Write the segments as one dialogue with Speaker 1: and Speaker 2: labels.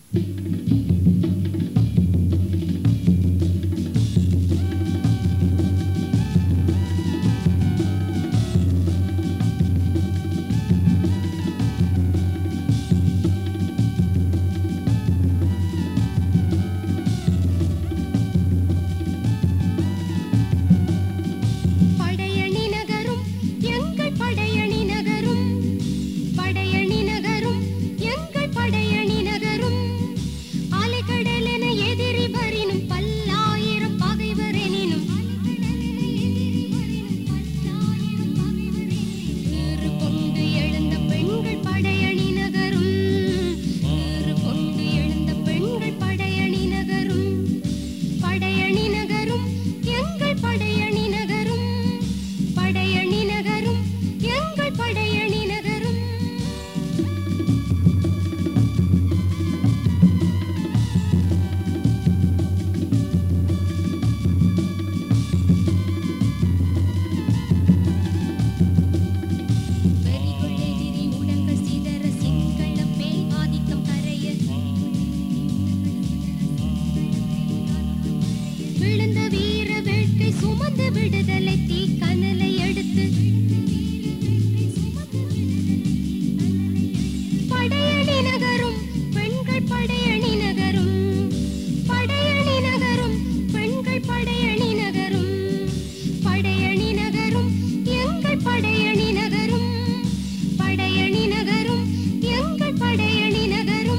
Speaker 1: படையணி நகரும் எங்கள் படையணி நகரும் படையணி நகரும் எங்கள் படையணி நகரும் அலைக்கடலென எதிரி வரினும் பல்லாயிரம் பகைவரெனினும் ஏறு கொண்டு எழுந்த பெண்கள் படையணி நகரும் ஏறு கொண்டு எழுந்த பெண்கள் படையணி நகரும் படையணி நகரும் எங்கள் படையணி நகரும் படையணி நகரும் எங்கள் படையணி நகரும் வெறிகொள் எதிரி உடங்கள் சிதற சிங்கள பேய் ஆதிக்கம் கரைய விழுந்த வீர வேட்கை சுமந்து விடுதலை தீ கனலை எடுத்து படையணி நகரும் பெண்கள் படையணி நகரும் படையணி நகரும் பெண்கள் படையணி நகரும் படையணி நகரும் எங்கள் படையணி நகரும் படையணி நகரும் எங்கள் படையணி நகரும்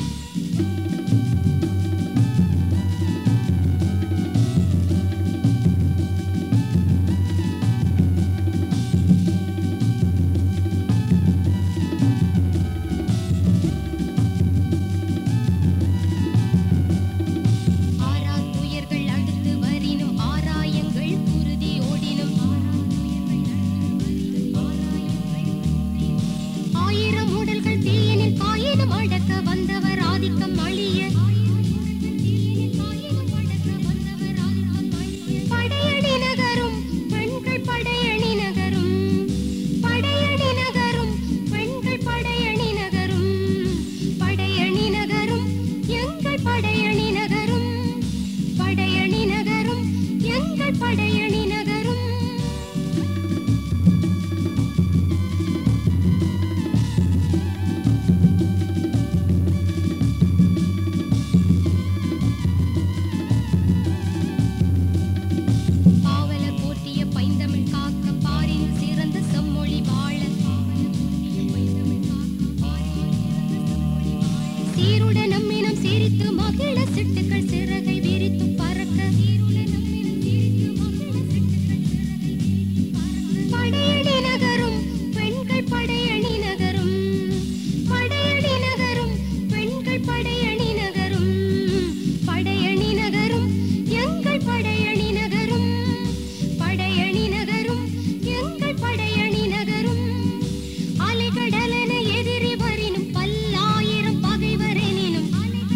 Speaker 1: ஆறா துயர்கள் அடுத்து வரினும் ஆராயங்கள் குருதி ஓடினும் ஆயிரம் உடல்கள் தீயினில் காயினும் அடக்க வந்தவர் ஆதிக்கம் அழிய படையணி நகரும் பெண்கள் படையணி நகரும் படையணி நகரும் பெண்கள் படையணி நகரும் படையணி நகரும் எங்கள் படையணி நகரும் படையணி நகரும் எங்கள் படையணி நகரும் பாவலர் போற்றிய பைந்தமிழ் காக்க பாரினில் சிறந்த செம்மொழி வாழ சீருட நம்மினம் சிரித்து மகிழ சிட்டுக்கள் சிறகை விரித்து பறக்க படையணி நகரும் பெண்கள் படையணி நகரும் படையணி நகரும் பெண்கள் படையணி நகரும் படையணி நகரும் எங்கள் படையணி நகரும் படையணி நகரும் எங்கள் படையணி நகரும் அலைகடலென எதிரி வரினும் பல்லாயிரம் பகைவரெனினும்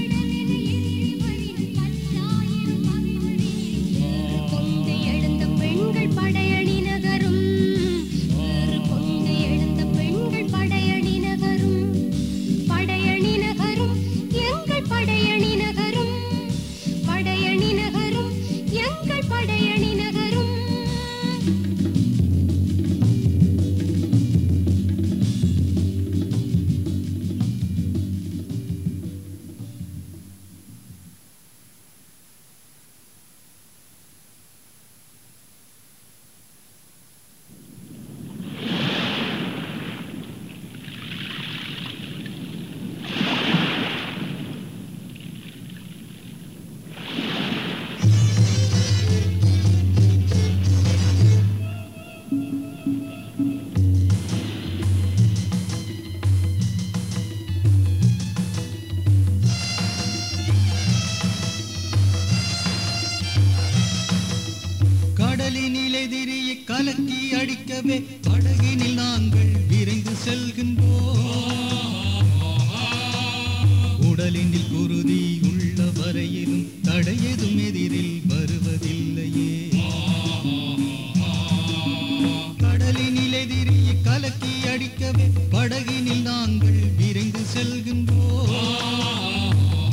Speaker 1: ஏறு கொண்டு எழுந்த பெண்கள் படையணி நகரும் ஏறு கொண்டு எழுந்த பெண்கள் படையணி நகரும் படையணி நகரும் எங்கள் படையணி நகரும் படையணி நகரும் எங்கள் படையணி நகரும்
Speaker 2: கடலினில் எதிரியை கலக்கி அடிக்கவே படகினில் நாங்கள் விரைந்து செல்கின்றோம் உடலினில் குருதி உள்ள வரையிலும் தடையதும் எதிரில் வருவதில்லையே கடலினில் எதிரியை கலக்கி அடிக்கவே படகினில் நாங்கள் விரைந்து செல்கின்றோம்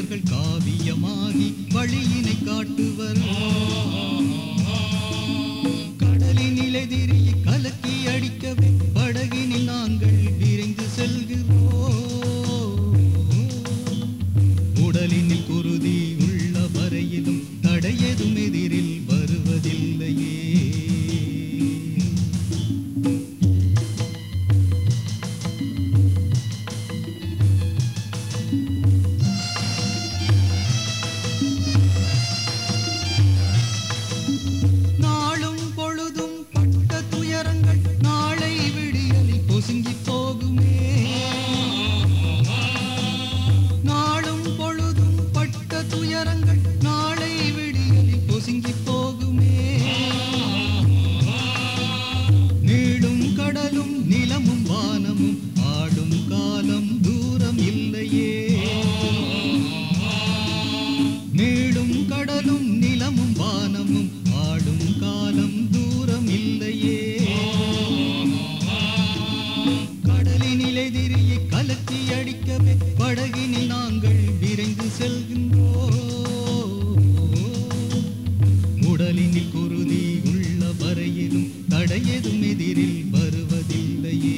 Speaker 2: கவிஞர்கள் காவியமாகி வழியினை காட்டுவர் கடலின் இலைதிரியை கலக்கி அடிக்கவே படகினில் நாங்கள் விரைந்து செல்கிறோம் உடலினில் குருதி உள்ள வரையிலும் தடையதும் எதிரில் வருவதில்லையே நாளும் பொழுதும் பட்ட துயரங்கள் நாளை விடியலில் பொசுங்கி போகுமே நாளும் பொழுதும் பட்ட துயரங்கள் நாளை விடியலில் பொசுங்கி போகுமே நீளும் கடலும் நிலமும் வானமும் ஆடும் காலம் தூரம் இல்லையே நீளும் கடலும் நிலமும் வானமும் ஆடும் காலம் தூரம் இல்லையே கடலினில் எதிரியை கலக்கி அடிக்கவே படகினில் நாங்கள் விரைந்து செல்கின்றோம் உடலினில் குருதி உள்ள வரையிலும் தடையதும் எதிரில் வருவதில்லையே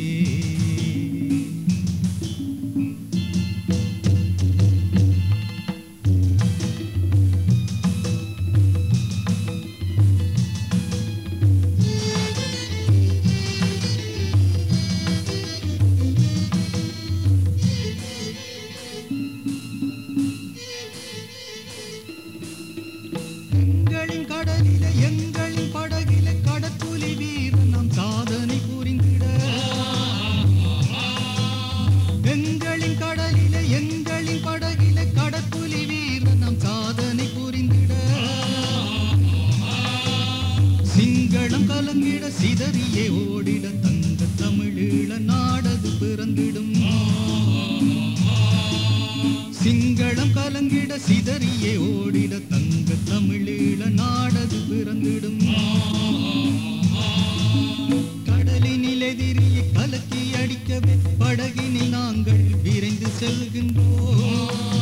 Speaker 2: எங்களின் கடலிலே எங்களின் படகிலே கடற்குலி வீரன் நாம் சாதனை புரிந்திட எங்களின் கடலிலே எங்களின் படகிலே கடற்குலி வீரன் நாம் சாதனை புரிந்திட சிங்களம் கலங்கிட சிதறியே ஓடிட தங்க தமிழீழ நாடது பிறந்திடும் சிங்களம் கலங்கிட சிதறியே ஓடிட தங்க தமிழீழ நாடது பிறந்திடும் கடலினில் எதிரியை கலக்கி அடிக்கவே படகினில் நாங்கள் விரைந்து செல்கின்றோம்